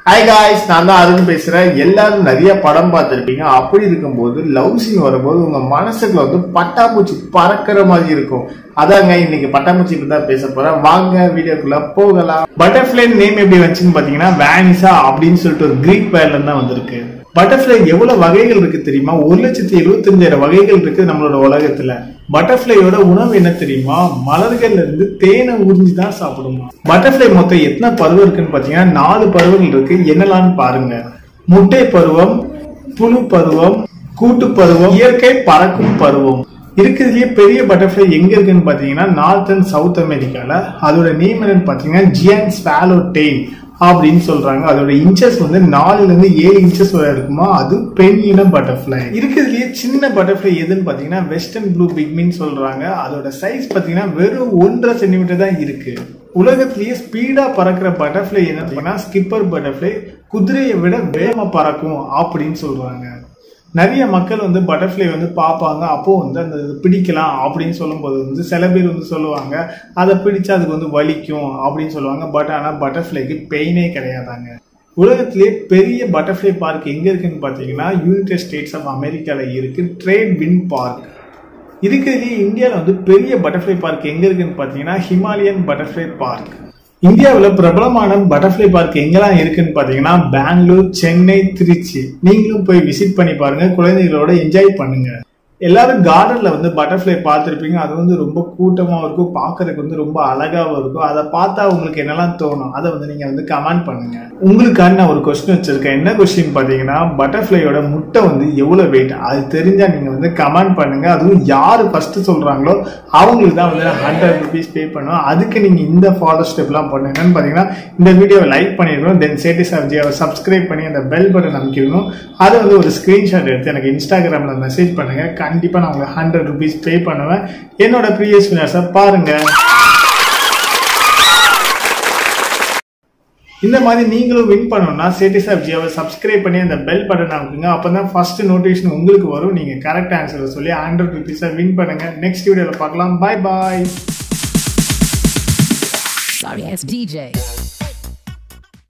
Hi guys நான் தான் அருண் பேசுறேன் எல்லாரும் நிறைய படம் பார்த்துருப்பீங்க அப்படி இருக்கும்போது லவ் சீன் வரும்போது உங்க மனசுக்குள்ள வந்து பட்டாம்பூச்சி பறக்கிற மாதிரி இருக்கும் அதாங்க இன்னைக்கு பட்டாம்பூச்சி பத்தி தான் பேச போறேன் வாங்க வீடியோக்குள்ள போகலாம் பட்டர்ஃபிளை நேம் எப்படி வந்துச்சுன்னு பாத்தீங்கன்னா வேனிசா அப்படின்னு சொல்லிட்டு ஒரு கிரீக் பேர்ல தான் வந்திருக்கு பட்டர்ஃபிளை எவ்வளவு வகைகள் இருக்கு தெரியுமா ஒரு லட்சத்தி எழுபத்தஞ்சாயிரம் வகைகள் இருக்கு நம்மளோட உலகத்துல பட்டர்ஃபிளையோட உணவு என்ன தெரியுமா மலர்கள்ல இருந்து தேனை உறிஞ்சி தான் சாப்பிடுமா பட்டர்ஃபிளை மொத்தம் எத்தனை பருவம் இருக்குன்னு பாத்தீங்கன்னா நாலு பருவங்கள் இருக்கு என்னலான்னு பாருங்க முட்டை பருவம் புழு பருவம் கூட்டு பருவம் இயற்கை பறக்கும் பருவம் இருக்கிறதுலயே பெரிய பட்டர்ஃபிளை எங்க இருக்குன்னு பாத்தீங்கன்னா நார்த் அண்ட் சவுத் அமெரிக்கால அதோட நேம் என்னன்னு பாத்தீங்கன்னா ஜியன் ஸ்வாலோ டெய்ல் அப்படின்னு சொல்றாங்க அதோட இன்ச்சஸ் வந்து நாலுல இருந்து ஏழு இன்ச்சஸ் வரை இருக்குமா அது பெண் இனம் பட்டர்ஃபிளை இருக்கிறதுலயே சின்ன பட்டர்ஃபிளை எதுன்னு பாத்தீங்கன்னா வெஸ்டர்ன் ப்ளூ பிக்மின் சொல்றாங்க அதோட சைஸ் பாத்தீங்கன்னா வெறும் ஒன்றரை சென்டிமீட்டர் தான் இருக்கு உலகத்திலேயே ஸ்பீடா பறக்கிற பட்டர்ஃபிளை என்ன பார்த்தீங்கன்னா ஸ்கிப்பர் பட்டர்ஃபிளை குதிரையை விட வேகமா பறக்கும் அப்படின்னு சொல்றாங்க நிறைய மக்கள் வந்து பட்டர்ஃப்ளை வந்து பார்ப்பாங்க அப்போ வந்து அந்த இது பிடிக்கலாம் அப்படின்னு சொல்லும்போது வந்து சில பேர் வந்து சொல்லுவாங்க அதை பிடிச்சா அதுக்கு வந்து வலிக்கும் அப்படின்னு சொல்லுவாங்க பட் ஆனால் பட்டர்ஃப்ளைக்கு பெயினே கிடையாதாங்க உலகத்திலே பெரிய பட்டர்ஃப்ளை பார்க் எங்க இருக்குன்னு பார்த்தீங்கன்னா யுனைடெட் ஸ்டேட்ஸ் ஆஃப் அமெரிக்காவில் இருக்கு ட்ரேட் வின் பார்க் இருக்கிறதுலேயே இந்தியாவில் வந்து பெரிய பட்டர்ஃப்ளை பார்க் எங்க இருக்குன்னு பார்த்தீங்கன்னா ஹிமாலயன் பட்டர்ஃப்ளை பார்க் இந்தியாவில் பிரபலமான பட்டர்ஃப்ளை பார்க் எங்கெல்லாம் இருக்குன்னு பார்த்தீங்கன்னா பெங்களூர் சென்னை திருச்சி நீங்களும் போய் விசிட் பண்ணி பாருங்க குழந்தைகளோட என்ஜாய் பண்ணுங்க எல்லாரும் கார்டன்ல வந்து பட்டர்ஃப்ளை பார்த்துருப்பீங்க அது வந்து ரொம்ப கூட்டமாக இருக்கும் பார்க்கறதுக்கு வந்து ரொம்ப அழகாகவும் இருக்கும் அதை பார்த்தா உங்களுக்கு என்னெல்லாம் தோணும் அதை வந்து நீங்க வந்து கமெண்ட் பண்ணுங்க உங்களுக்கான நான் ஒரு கொஸ்டின் வச்சிருக்கேன் என்ன கொஸ்டின் பார்த்தீங்கன்னா பட்டர்ஃப்ளையோட முட்டை வந்து எவ்வளவு வெயிட் அது தெரிஞ்சா நீங்க வந்து கமெண்ட் பண்ணுங்க அதுவும் யாரு ஃபர்ஸ்ட் சொல்றாங்களோ அவங்களுக்கு தான் வந்து ஹண்ட்ரட் ருபீஸ் பே பண்ணுவோம் அதுக்கு நீங்க இந்த ஃபாலோ ஸ்டெப்லாம் பண்ணுங்கன்னு பார்த்தீங்கன்னா இந்த வீடியோவை லைக் பண்ணிருக்கணும் தென் சேட்டி சப்ஜியாவை சப்ஸ்கிரைப் பண்ணி அந்த பெல் பட்டன் அமைக்கணும் அதை வந்து ஒரு ஸ்கிரீன்ஷாட் எடுத்து எனக்கு இன்ஸ்டாகிராமில் மெசேஜ் பண்ணுங்க கண்டிப்பாக நான் உங்களுக்கு ஹண்ட்ரட் ருபீஸ் பே பண்ணுவேன் என்னோட ப்ரீவியஸ் வினர்ஸை பாருங்க இந்த மாதிரி நீங்களும் வின் பண்ணணும்னா சேட்டிஸ் ஆஃப் ஜியோவை சப்ஸ்கிரைப் பண்ணி அந்த பெல் பட்டன் அமைக்குங்க அப்போ தான் ஃபர்ஸ்ட் நோட்டிஃபிகேஷன் உங்களுக்கு வரும் நீங்கள் கரெக்ட் ஆன்சரை சொல்லி ஹண்ட்ரட் ருபீஸை வின் பண்ணுங்க நெக்ஸ்ட் வீடியோவில் பார்க்கலாம் பாய் பாய் Sorry ass DJ.